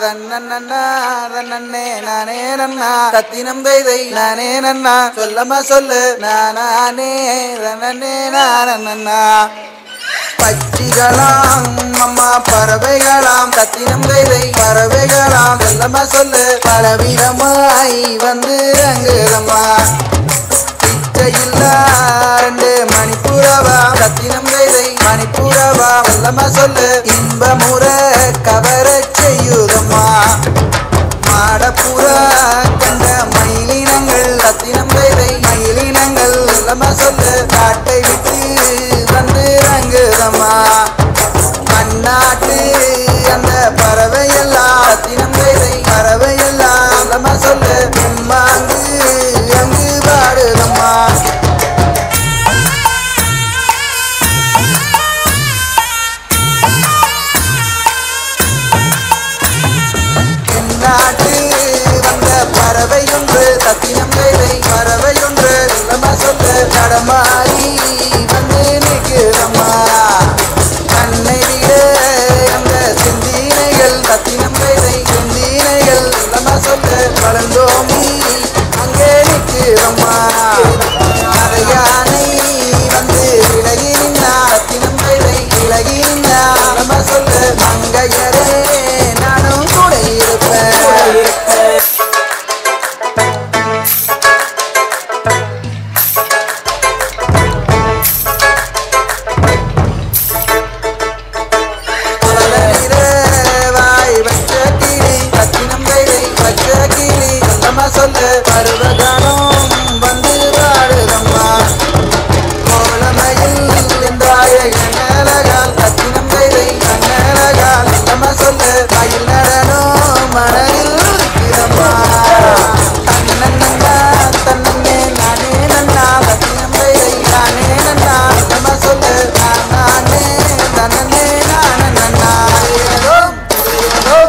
தன்னண்ணா தன்னண்ணே நானே நன்னா தத்தினம் தைதை நானே நன்னா சொல்லமா சொல்லு நானே தன்னண்ணே நானண்ணா பட்சிகளாம் அம்மா பறவைகளாம் தத்தினம் கைதை பறவைகளாம் செல்லம்மா சொல்லு பலவிதமாய் வந்து அங்குதம்மா பிச்சையில்லா ரெண்டு மணிப்புறவா தத்தினம் கைதை மணிப்புறவா செல்லம்மா சொல்லு இன்பமுற கவர செய்யுதம்மா மாடப்புறா கண்ட மயிலினங்கள் ரத்தினம் கைதை மயிலினங்கள் செல்லம்மா சொல்லு காட்டை விட்டு வந்து ரங்குதம்மா மண்ணாட்டு அந்த பறவையெல்லாம் ரத்தினம் கைதை பறவையெல்லாம் செல்லம்மா சொல்லு அங்கு அங்கு பாடுதம்மா நாட்டு வந்த பறவை ஒன்று தத்தினம் வேலை பறவை ஒன்று நம்ம சொல்ல நடமாறி வந்து நிற்கிறம்மா கண்ணை விட அந்த சிந்தினைகள் தத்தினம் வேலை சிந்தினைகள் நம்ம சொல்ல வளர்ந்தோமி அங்கே நிற்கிறம்மா யானை வந்து விலகி நின்னா தத்தினம் வேலை விலகி நின்னா நம்ம சொல்ல மங்கையரே நானும் கூட இருப்பேன் வாய் வச்ச கிளி கத்தினம் கைதை வச்ச கிளி சொல்லமா சொல்லு பருவகாலம் வந்து பாடுதம்மா கோலமையில் என்றாய எண்ணலகால் கத்தினம் கைதை கண்ணலகால் சொல்லமா சொல்லு மயில் நடனோ மனதில் இருக்கிறம்மா தன்னண்ணா தன்னண்ணே நானே நன்னா கத்தினம் கைதை நானே நன்னா சொல்லமா சொல்லு நான் நானே தன்னண்ணே நானே நன்னா ஏதோ ஏதோ